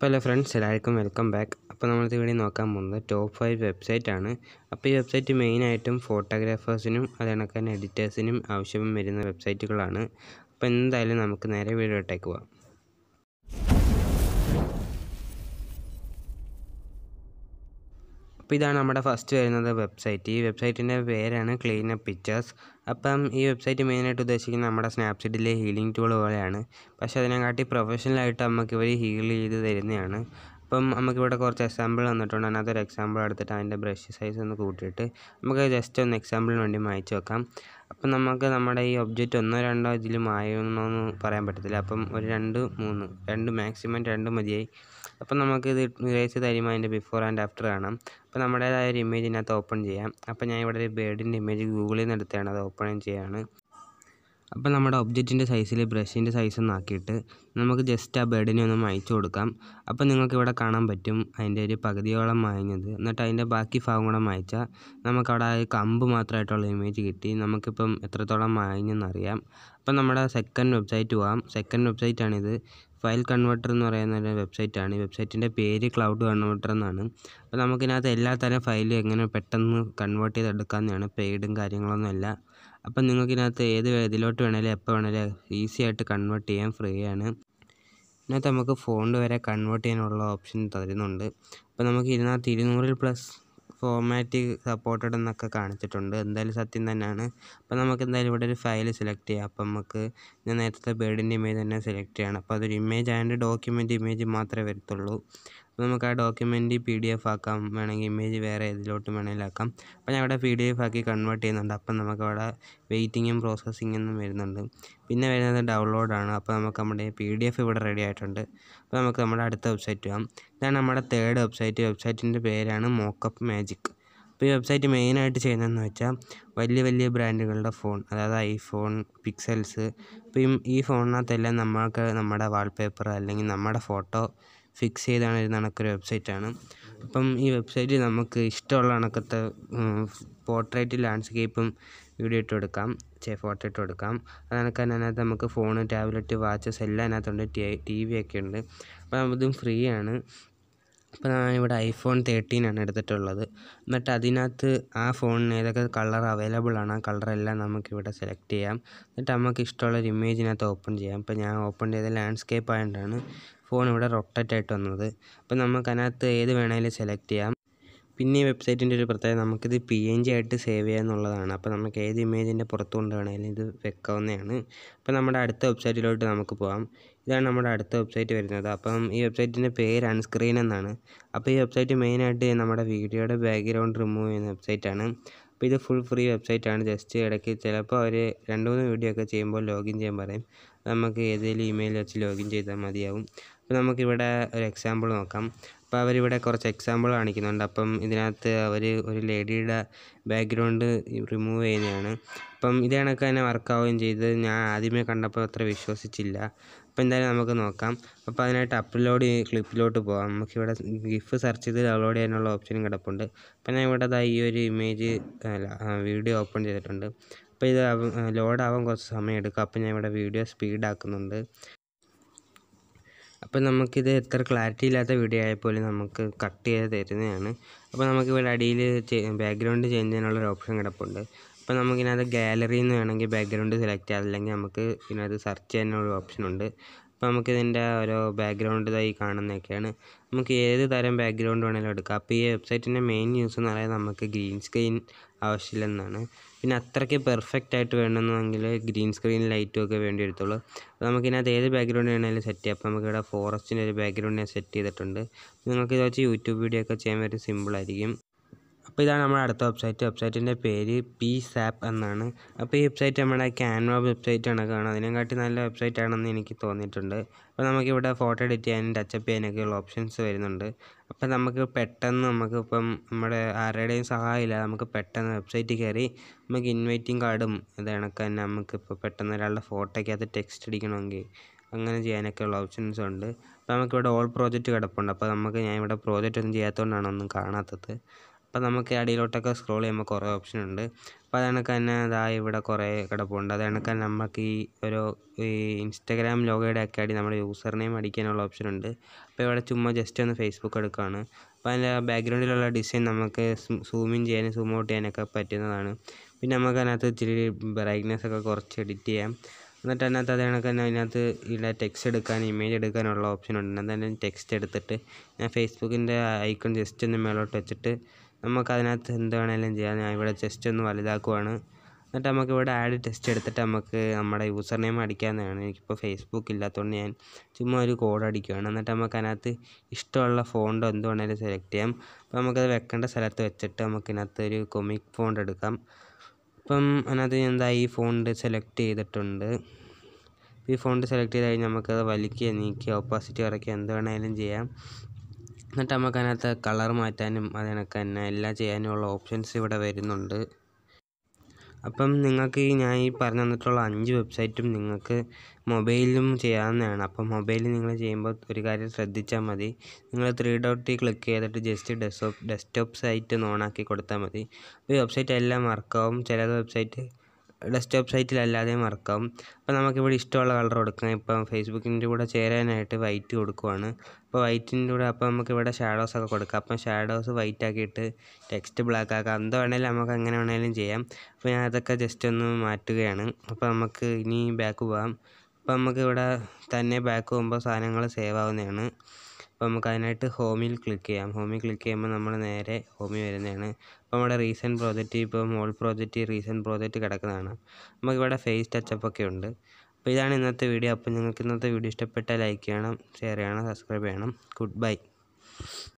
അപ്പോൾ hello friends എല്ലാവർക്കും welcome back അപ്പോൾ നമ്മളിത് ഇവിടെ നോക്കാൻ പോകുന്നത് ടോപ്പ് ഫൈവ് വെബ്സൈറ്റ് ആണ് അപ്പോൾ ഈ വെബ്സൈറ്റ് മെയിനായിട്ടും ഫോട്ടോഗ്രാഫേഴ്സിനും അത് കണക്ക് തന്നെ എഡിറ്റേഴ്സിനും ആവശ്യം വരുന്ന വെബ്സൈറ്റുകളാണ് അപ്പോൾ എന്തായാലും നമുക്ക് നേരെ വീഡിയോയിട്ടേക്ക് പോവാം അപ്പോൾ ഇതാണ് നമ്മുടെ ഫസ്റ്റ് വരുന്നത് വെബ്സൈറ്റ് ഈ വെബ്സൈറ്റിൻ്റെ പേരാണ് ക്ലീൻ അപ്പ് പിക്ചേഴ്സ് അപ്പം ഈ വെബ്സൈറ്റ് മെയിനായിട്ട് ഉദ്ദേശിക്കുന്നത് നമ്മുടെ സ്നാപ്ചാറ്റിലെ ഹീലിംഗ് ടൂൾ പോലെയാണ് പക്ഷേ അതിനെക്കാട്ടി പ്രൊഫഷണലായിട്ട് നമുക്ക് ഇവർ ഹീൽ ചെയ്ത് തരുന്നതാണ് അപ്പം നമുക്കിവിടെ കുറച്ച് എക്സാമ്പിൾ തന്നിട്ടുണ്ട് അതിനകത്തൊരു എക്സാമ്പിൾ എടുത്തിട്ട് അതിൻ്റെ ബ്രഷ് സൈസ് ഒന്ന് കൂട്ടിയിട്ട് നമുക്ക് ജസ്റ്റ് ഒന്ന് എക്സാമ്പിളിന് വേണ്ടി മായ്ച്ച് വെക്കാം അപ്പം നമുക്ക് നമ്മുടെ ഈ ഒബ്ജക്റ്റ് ഒന്നോ രണ്ടോ ഇതിൽ മായണമെന്ന് പറയാൻ പറ്റത്തില്ല അപ്പം ഒരു രണ്ട് മൂന്ന് രണ്ട് മാക്സിമം രണ്ട് മതിയായി അപ്പം നമുക്കിത് ഇറേസ് തരുമ്പോൾ അതിൻ്റെ ബിഫോർ ആൻഡ് ആഫ്റ്റർ കാണാം അപ്പോൾ നമ്മുടേതായ ഒരു ഇമേജ് ഇതിനകത്ത് ഓപ്പൺ ചെയ്യാം അപ്പോൾ ഞാൻ ഇവിടെ ഒരു ബേർഡിൻ്റെ ഇമേജ് ഗൂഗിളിൽ നിന്ന് എടുത്തതാണ് അത് ഓപ്പൺ ചെയ്യാണ് അപ്പോൾ നമ്മുടെ ഒബ്ജക്റ്റിൻ്റെ സൈസിൽ ബ്രഷിൻ്റെ സൈസ് ഒന്ന് ആക്കിയിട്ട് നമുക്ക് ജസ്റ്റ് ആ ബേർഡിനെ ഒന്ന് മായ്ച്ചു കൊടുക്കാം അപ്പോൾ നിങ്ങൾക്ക് ഇവിടെ കാണാൻ പറ്റും അതിൻ്റെ ഒരു പകുതിയോളം മായഞ്ഞത് എന്നിട്ട് അതിൻ്റെ ബാക്കി ഭാഗം കൂടെ മായ്ച്ചാൽ നമുക്കവിടെ ആ കമ്പ് മാത്രമായിട്ടുള്ള ഇമേജ് കിട്ടി നമുക്കിപ്പം എത്രത്തോളം മായഞ്ഞെന്ന് അറിയാം അപ്പം നമ്മുടെ സെക്കൻഡ് വെബ്സൈറ്റ് പോകാം സെക്കൻഡ് വെബ്സൈറ്റാണിത് ഫയൽ കൺവേർട്ടർ എന്ന് പറയുന്ന ഒരു വെബ്സൈറ്റാണ് ഈ വെബ്സൈറ്റിൻ്റെ പേര് ക്ലൗഡ് കൺവേർട്ടർ എന്നാണ് അപ്പോൾ നമുക്കിതിനകത്ത് എല്ലാ തരം ഫയലും എങ്ങനെ പെട്ടെന്ന് കൺവേർട്ട് ചെയ്തെടുക്കാമെന്നാണ് പെയ്ഡും കാര്യങ്ങളൊന്നും അല്ല അപ്പം നിങ്ങൾക്ക് ഇതിനകത്ത് ഏത് ഇതിലോട്ട് വേണേലും എപ്പോൾ വേണേലും ഈസി ആയിട്ട് കൺവേർട്ട് ചെയ്യാൻ ഫ്രീ ആണ് ഇതിനകത്ത് നമുക്ക് ഫോണ്ട് വരെ കൺവേർട്ട് ചെയ്യാനുള്ള ഓപ്ഷൻ തരുന്നുണ്ട് അപ്പോൾ നമുക്ക് ഇതിനകത്ത് ഇരുന്നൂറിൽ പ്ലസ് ഫോമാറ്റ് സപ്പോർട്ടഡ് എന്നൊക്കെ കാണിച്ചിട്ടുണ്ട് എന്തായാലും സത്യം തന്നെയാണ് അപ്പോൾ നമുക്ക് എന്തായാലും ഇവിടെ ഒരു ഫയൽ സെലക്ട് ചെയ്യാം അപ്പം നമുക്ക് ഞാൻ നേരത്തെ ബേർഡിൻ്റെ ഇമേജ് തന്നെ സെലക്ട് ചെയ്യണം അപ്പോൾ അതൊരു ഇമേജ് ആയതുകൊണ്ട് ഡോക്യുമെൻ്റ് ഇമേജ് മാത്രമേ വരത്തുള്ളൂ അപ്പോൾ നമുക്ക് ആ ഡോക്യുമെൻ്റ് പി ഡി എഫ് ആക്കാം വേണമെങ്കിൽ ഇമേജ് വേറെ ഏതിലോട്ട് വേണമെങ്കിലും ആക്കാം അപ്പോൾ ഞാൻ ഇവിടെ പി ഡി എഫ് ആക്കി കൺവേർട്ട് ചെയ്യുന്നുണ്ട് അപ്പം നമുക്ക് അവിടെ വെയിറ്റിങ്ങും പ്രോസസ്സിങ്ങും വരുന്നുണ്ട് പിന്നെ വരുന്നത് ഡൗൺലോഡാണ് അപ്പോൾ നമുക്ക് നമ്മുടെ പി ഡി എഫ് ഇവിടെ റെഡി ആയിട്ടുണ്ട് അപ്പോൾ നമുക്ക് നമ്മുടെ അടുത്ത വെബ്സൈറ്റ് പോകാം ഇതാണ് നമ്മുടെ തേർഡ് വെബ്സൈറ്റ് വെബ്സൈറ്റിൻ്റെ പേരാണ് മോക്കപ്പ് മാജിക് അപ്പോൾ ഈ വെബ്സൈറ്റ് മെയിനായിട്ട് ചെയ്യുന്നതെന്ന് വെച്ചാൽ വലിയ വലിയ ബ്രാൻഡുകളുടെ ഫോൺ അതായത് ഐഫോൺ പിക്സൽസ് ഇപ്പം ഈ ഫോണിനകത്തെല്ലാം നമ്മൾക്ക് നമ്മുടെ വാൾപേപ്പർ അല്ലെങ്കിൽ നമ്മുടെ ഫോട്ടോ ഫിക്സ് ചെയ്താണ് ഒരു കണക്കൊരു വെബ്സൈറ്റാണ് അപ്പം ഈ വെബ്സൈറ്റ് നമുക്ക് ഇഷ്ടമുള്ള കണക്കത്തെ പോർട്രേറ്റ് ലാൻഡ്സ്കേപ്പും വീഡിയോ ഇട്ട് കൊടുക്കാം ചേ ഫോട്ടോ ഇട്ട് കൊടുക്കാം അത് കണക്ക് തന്നെ അതിനകത്ത് നമുക്ക് ഫോൺ ടാബ്ലറ്റ് വാച്ചസ് എല്ലാം അതിനകത്തുണ്ട് ടി വി ഒക്കെ ഉണ്ട് അപ്പം ഇതും ഫ്രീ ആണ് അപ്പോൾ ഞാൻ ഇവിടെ ഐഫോൺ തേർട്ടീൻ ആണ് എടുത്തിട്ടുള്ളത് എന്നിട്ട് അതിനകത്ത് ആ ഫോണിന് ഏതൊക്കെ കളർ അവൈലബിൾ ആണ് ആ കളറെല്ലാം നമുക്കിവിടെ സെലക്ട് ചെയ്യാം എന്നിട്ട് നമുക്ക് ഇഷ്ടമുള്ള ഒരു ഇമേജിനകത്ത് ഓപ്പൺ ചെയ്യാം അപ്പോൾ ഞാൻ ഓപ്പൺ ചെയ്ത ലാൻഡ്സ്കേപ്പ് ആയതുകൊണ്ടാണ് ഫോൺ ഇവിടെ റൊട്ടേറ്റ് ആയിട്ട് വന്നത് അപ്പോൾ നമുക്ക് അതിനകത്ത് ഏത് വേണമെങ്കിലും സെലക്ട് ചെയ്യാം പിന്നെ ഈ വെബ്സൈറ്റിൻ്റെ ഒരു പ്രത്യേകത നമുക്കിത് പി എൻ ജി ആയിട്ട് സേവ് ചെയ്യാമെന്നുള്ളതാണ് അപ്പോൾ നമുക്ക് ഏത് ഇമേജിൻ്റെ പുറത്ത് കൊണ്ട് വേണമെങ്കിലും ഇത് വെക്കാവുന്നതാണ് അപ്പോൾ നമ്മുടെ അടുത്ത വെബ്സൈറ്റിലോട്ട് നമുക്ക് പോകാം ഇതാണ് നമ്മുടെ അടുത്ത വെബ്സൈറ്റ് വരുന്നത് അപ്പം ഈ വെബ്സൈറ്റിൻ്റെ പേര് അൺസ്ക്രീൻ എന്നാണ് അപ്പോൾ ഈ വെബ്സൈറ്റ് മെയിനായിട്ട് നമ്മുടെ വീഡിയോയുടെ ബാക്ക്ഗ്രൗണ്ട് റിമൂവ് ചെയ്യുന്ന വെബ്സൈറ്റാണ് അപ്പോൾ ഇത് ഫുൾ ഫ്രീ വെബ്സൈറ്റാണ് ജസ്റ്റ് ഇടയ്ക്ക് ചിലപ്പോൾ അവർ രണ്ട് മൂന്ന് വീഡിയോ ഒക്കെ ചെയ്യുമ്പോൾ ലോഗിൻ ചെയ്യാൻ പറയും നമുക്ക് ഏതെങ്കിലും ഇമെയിൽ വെച്ച് ലോഗിൻ ചെയ്താൽ മതിയാവും അപ്പോൾ നമുക്കിവിടെ ഒരു എക്സാമ്പിൾ നോക്കാം അപ്പോൾ അവരിവിടെ കുറച്ച് എക്സാമ്പിൾ കാണിക്കുന്നുണ്ട് അപ്പം ഇതിനകത്ത് അവർ ഒരു ലേഡിയുടെ ബാക്ക്ഗ്രൗണ്ട് റിമൂവ് ചെയ്യുന്നതാണ് അപ്പം ഇത് കണക്ക് തന്നെ വർക്കാവുകയും ചെയ്ത് ഞാൻ ആദ്യമേ കണ്ടപ്പോൾ അത്ര വിശ്വസിച്ചില്ല അപ്പോൾ എന്തായാലും നമുക്ക് നോക്കാം അപ്പോൾ അതിനായിട്ട് അപ്ലോഡ് ക്ലിപ്പിലോട്ട് പോകാം നമുക്കിവിടെ ഗിഫ് സെർച്ച് ചെയ്ത് ഡൗൺലോഡ് ചെയ്യാനുള്ള ഓപ്ഷനും കിടപ്പുണ്ട് അപ്പോൾ ഞാൻ ഇവിടെ ഈ ഒരു ഇമേജ് അല്ല വീഡിയോ ഓപ്പൺ ചെയ്തിട്ടുണ്ട് അപ്പോൾ ഇത് ലോഡ് ആവാൻ കുറച്ച് സമയം എടുക്കും അപ്പോൾ ഞാൻ ഇവിടെ വീഡിയോ സ്പീഡ് ആക്കുന്നുണ്ട് അപ്പോൾ നമുക്കിത് എത്ര ക്ലാരിറ്റി ഇല്ലാത്ത വീഡിയോ ആയപ്പോലും നമുക്ക് കട്ട് ചെയ്ത് തരുന്നതാണ് അപ്പോൾ നമുക്കിവിടെ അടിയിൽ ബാക്ക്ഗ്രൗണ്ട് ചേഞ്ച് ചെയ്യാനുള്ളൊരു ഓപ്ഷൻ കിടപ്പുണ്ട് അപ്പോൾ നമുക്കിതിനകത്ത് ഗാലറിയിൽ നിന്ന് വേണമെങ്കിൽ ബാക്ക്ഗ്രൗണ്ട് സെലക്ട് ചെയ്യാം അല്ലെങ്കിൽ നമുക്ക് ഇതിനകത്ത് സെർച്ച് ചെയ്യാനുള്ള ഓപ്ഷൻ ഉണ്ട് അപ്പോൾ നമുക്കിതിൻ്റെ ഓരോ ബാക്ക്ഗ്രൗണ്ട് ഇതായി കാണുന്നതൊക്കെയാണ് നമുക്ക് ഏത് തരം ബാക്ക്ഗ്രൗണ്ട് വേണമെങ്കിലും എടുക്കാം അപ്പോൾ ഈ വെബ്സൈറ്റിൻ്റെ മെയിൻ യൂസ് എന്ന് പറയുന്നത് നമുക്ക് ഗ്രീൻ സ്ക്രീൻ ആവശ്യമില്ലെന്നാണ് പിന്നെ അത്രയ്ക്ക് പെർഫെക്റ്റ് ആയിട്ട് വേണമെന്നെങ്കിൽ ഗ്രീൻ സ്ക്രീൻ ലൈറ്റും ഒക്കെ വേണ്ടി വരത്തുള്ളൂ അപ്പോൾ നമുക്കിതിനകത്ത് ഏത് ബാക്ക്ഗ്രൗണ്ട് വേണമെങ്കിലും സെറ്റ് ചെയ്യാം അപ്പോൾ നമുക്കിവിടെ ഫോറസ്റ്റിൻ്റെ ഒരു ബാക്ക്ഗ്രൗണ്ട് ഞാൻ സെറ്റ് ചെയ്തിട്ടുണ്ട് നിങ്ങൾക്ക് ഇത് വെച്ച് യൂട്യൂബ് വീഡിയോ ഒക്കെ ചെയ്യാൻ വേണ്ടി സിമ്പിളായിരിക്കും അപ്പോൾ ഇതാണ് നമ്മുടെ അടുത്ത വെബ്സൈറ്റ് വെബ്സൈറ്റിൻ്റെ പേര് പി സാപ്പ് എന്നാണ് അപ്പോൾ ഈ വെബ്സൈറ്റ് നമ്മുടെ ക്യാൻവ വെബ്സൈറ്റ് ആണ് കാണുക അതിനെക്കാട്ടി നല്ല വെബ്സൈറ്റ് ആണെന്ന് എനിക്ക് തോന്നിയിട്ടുണ്ട് അപ്പോൾ നമുക്കിവിടെ ഫോട്ടോ എഡിറ്റ് ചെയ്യാനും ടച്ചപ്പ് ചെയ്യാനൊക്കെയുള്ള ഓപ്ഷൻസ് വരുന്നുണ്ട് അപ്പോൾ നമുക്ക് പെട്ടെന്ന് നമുക്ക് ഇപ്പം നമ്മുടെ ആരുടെയും സഹായമില്ല നമുക്ക് പെട്ടെന്ന് വെബ്സൈറ്റിൽ കയറി നമുക്ക് ഇൻവൈറ്റിംഗ് കാർഡും ഇത് കണക്ക് തന്നെ നമുക്കിപ്പോൾ പെട്ടെന്ന് ഒരാളുടെ ഫോട്ടോയ്ക്കകത്ത് ടെക്സ്റ്റ് അടിക്കണമെങ്കിൽ അങ്ങനെ ചെയ്യാനൊക്കെയുള്ള ഓപ്ഷൻസ് ഉണ്ട് അപ്പോൾ നമുക്കിവിടെ ഓൾ പ്രോജക്റ്റ് കിടപ്പുണ്ട് അപ്പോൾ നമുക്ക് ഞാൻ ഇവിടെ പ്രോജക്റ്റ് ഒന്നും ചെയ്യാത്തതുകൊണ്ടാണ് ഒന്നും കാണാത്തത് അപ്പോൾ നമുക്ക് അടിയിലോട്ടൊക്കെ സ്ക്രോൾ ചെയ്യുമ്പോൾ കുറേ ഓപ്ഷൻ ഉണ്ട് അപ്പോൾ അത് കണക്ക് തന്നെ അതാ ഇവിടെ കുറേ കിടപ്പുണ്ട് അത് കണക്ക് തന്നെ നമുക്ക് ഈ ഒരു ഈ ഇൻസ്റ്റാഗ്രാം ലോഗോയുടെ ഒക്കെ അടി നമ്മുടെ യൂസർ നെയിം അടിക്കാനുള്ള ഓപ്ഷൻ ഉണ്ട് അപ്പോൾ ഇവിടെ ചുമ്മാ ജസ്റ്റ് ഒന്ന് ഫേസ്ബുക്ക് എടുക്കുകയാണ് അപ്പോൾ അതിൻ്റെ ബാക്ക്ഗ്രൗണ്ടിലുള്ള ഡിസൈൻ നമുക്ക് സൂം ഇൻ ചെയ്യാനും സൂം ഔട്ട് ചെയ്യാനൊക്കെ പറ്റുന്നതാണ് പിന്നെ നമുക്ക് അതിനകത്ത് ഇച്ചിരി ബ്രൈറ്റ്നെസ് ഒക്കെ കുറച്ച് എഡിറ്റ് ചെയ്യാം എന്നിട്ട് അതിനകത്ത് അത് കണക്ക് തന്നെ അതിനകത്ത് ഇവിടെ ടെക്സ്റ്റ് എടുക്കാൻ ഇമേജ് എടുക്കാനുള്ള ഓപ്ഷൻ ഉണ്ട് അതിനകത്ത് തന്നെ ടെക്സ്റ്റ് എടുത്തിട്ട് ഞാൻ ഫേസ്ബുക്കിൻ്റെ ഐക്കൺ ജസ്റ്റ് ഒന്ന് മേലോട്ട് വെച്ചിട്ട് നമുക്ക് അതിനകത്ത് എന്ത് വേണമെങ്കിലും ചെയ്യാം ഞാൻ ഇവിടെ ജസ്റ്റ് ഒന്ന് വലുതാക്കുവാണ് എന്നിട്ട് നമുക്ക് ഇവിടെ ആഡ് ടെസ്റ്റ് എടുത്തിട്ട് നമുക്ക് നമ്മുടെ യൂസർ നെയിം അടിക്കാവുന്നതാണ് എനിക്കിപ്പോൾ ഫേസ്ബുക്ക് ഇല്ലാത്തതുകൊണ്ട് ഞാൻ ചുമ്മാ ഒരു കോഡ് അടിക്കുകയാണ് എന്നിട്ട് നമുക്ക് അതിനകത്ത് ഇഷ്ടമുള്ള ഫോണ്ട് എന്ത് വേണമെങ്കിലും സെലക്ട് ചെയ്യാം അപ്പോൾ നമുക്കത് വെക്കേണ്ട സ്ഥലത്ത് വെച്ചിട്ട് നമുക്ക് ഇതിനകത്ത് ഒരു കൊമിക് ഫോണ്ട് എടുക്കാം അപ്പം അതിനകത്ത് ഞാൻ എന്താ ഈ ഫോണ്ട് സെലക്ട് ചെയ്തിട്ടുണ്ട് ഈ ഫോണ്ട് സെലക്ട് ചെയ്ത് കഴിഞ്ഞാൽ നമുക്കത് വലിക്കുക നീക്കുക ഓപ്പോസിറ്റ് കുറയ്ക്കുക എന്ത് വേണമെങ്കിലും ചെയ്യാം എന്നിട്ട് നമുക്ക് അതിനകത്ത് കളർ മാറ്റാനും അത് കണക്ക് തന്നെ എല്ലാം ചെയ്യാനുമുള്ള ഓപ്ഷൻസ് ഇവിടെ വരുന്നുണ്ട് അപ്പം നിങ്ങൾക്ക് ഈ ഞാൻ ഈ പറഞ്ഞു തന്നിട്ടുള്ള അഞ്ച് വെബ്സൈറ്റും നിങ്ങൾക്ക് മൊബൈലിലും ചെയ്യാവുന്നതാണ് അപ്പം മൊബൈലിൽ നിങ്ങൾ ചെയ്യുമ്പോൾ ഒരു കാര്യം ശ്രദ്ധിച്ചാൽ മതി നിങ്ങൾ ത്രീ ഡോട്ടിൽ ക്ലിക്ക് ചെയ്തിട്ട് ജസ്റ്റ് ഡെസ്ക്ടോപ്പ് ഡെസ്ക്ടോപ്പ് സൈറ്റ് ഒന്ന് ഓണാക്കി കൊടുത്താൽ മതി അപ്പോൾ ഈ വെബ്സൈറ്റ് എല്ലാം വർക്കാവും ചില വെബ്സൈറ്റ് ഡെസ്ക്ടോപ്പ് സൈറ്റിലല്ലാതെയും വർക്കാവും അപ്പോൾ നമുക്കിവിടെ ഇഷ്ടമുള്ള കളർ കൊടുക്കാം ഇപ്പം ഫേസ്ബുക്കിൻ്റെ കൂടെ ചേരാനായിട്ട് വൈറ്റ് കൊടുക്കുവാണ് അപ്പോൾ വൈറ്റിൻ്റെ കൂടെ അപ്പോൾ നമുക്കിവിടെ ഷാഡോസ് ഒക്കെ കൊടുക്കാം അപ്പം ഷാഡോസ് വൈറ്റ് ആക്കിയിട്ട് ടെക്സ്റ്റ് ബ്ലാക്ക് ആക്കാം എന്ത് വേണമെങ്കിലും നമുക്ക് എങ്ങനെ വേണമെങ്കിലും ചെയ്യാം അപ്പോൾ ഞാൻ അതൊക്കെ ജസ്റ്റ് ഒന്ന് മാറ്റുകയാണ് അപ്പോൾ നമുക്ക് ഇനി ബാക്ക് പോകാം അപ്പോൾ നമുക്ക് ഇവിടെ തന്നെ ബാക്ക് പോകുമ്പോൾ സാധനങ്ങൾ സേവ് ആവുന്നതാണ് അപ്പോൾ നമുക്ക് അതിനായിട്ട് ഹോമിൽ ക്ലിക്ക് ചെയ്യാം ഹോമിൽ ക്ലിക്ക് ചെയ്യുമ്പോൾ നമ്മൾ നേരെ ഹോമിൽ വരുന്നതാണ് അപ്പോൾ നമ്മുടെ റീസെൻറ്റ് പ്രോജക്റ്റ് ഇപ്പോൾ മോൾ പ്രോജക്റ്റ് റീസെൻറ്റ് പ്രോജക്റ്റ് കിടക്കുന്നതാണ് നമുക്കിവിടെ ഫേസ് ടച്ചപ്പ് ഒക്കെ ഉണ്ട് അപ്പോൾ ഇതാണ് ഇന്നത്തെ വീഡിയോ അപ്പോൾ നിങ്ങൾക്ക് ഇന്നത്തെ വീഡിയോ ഇഷ്ടപ്പെട്ടാൽ ലൈക്ക് ചെയ്യണം ഷെയർ ചെയ്യണം സബ്സ്ക്രൈബ് ചെയ്യണം ഗുഡ് ബൈ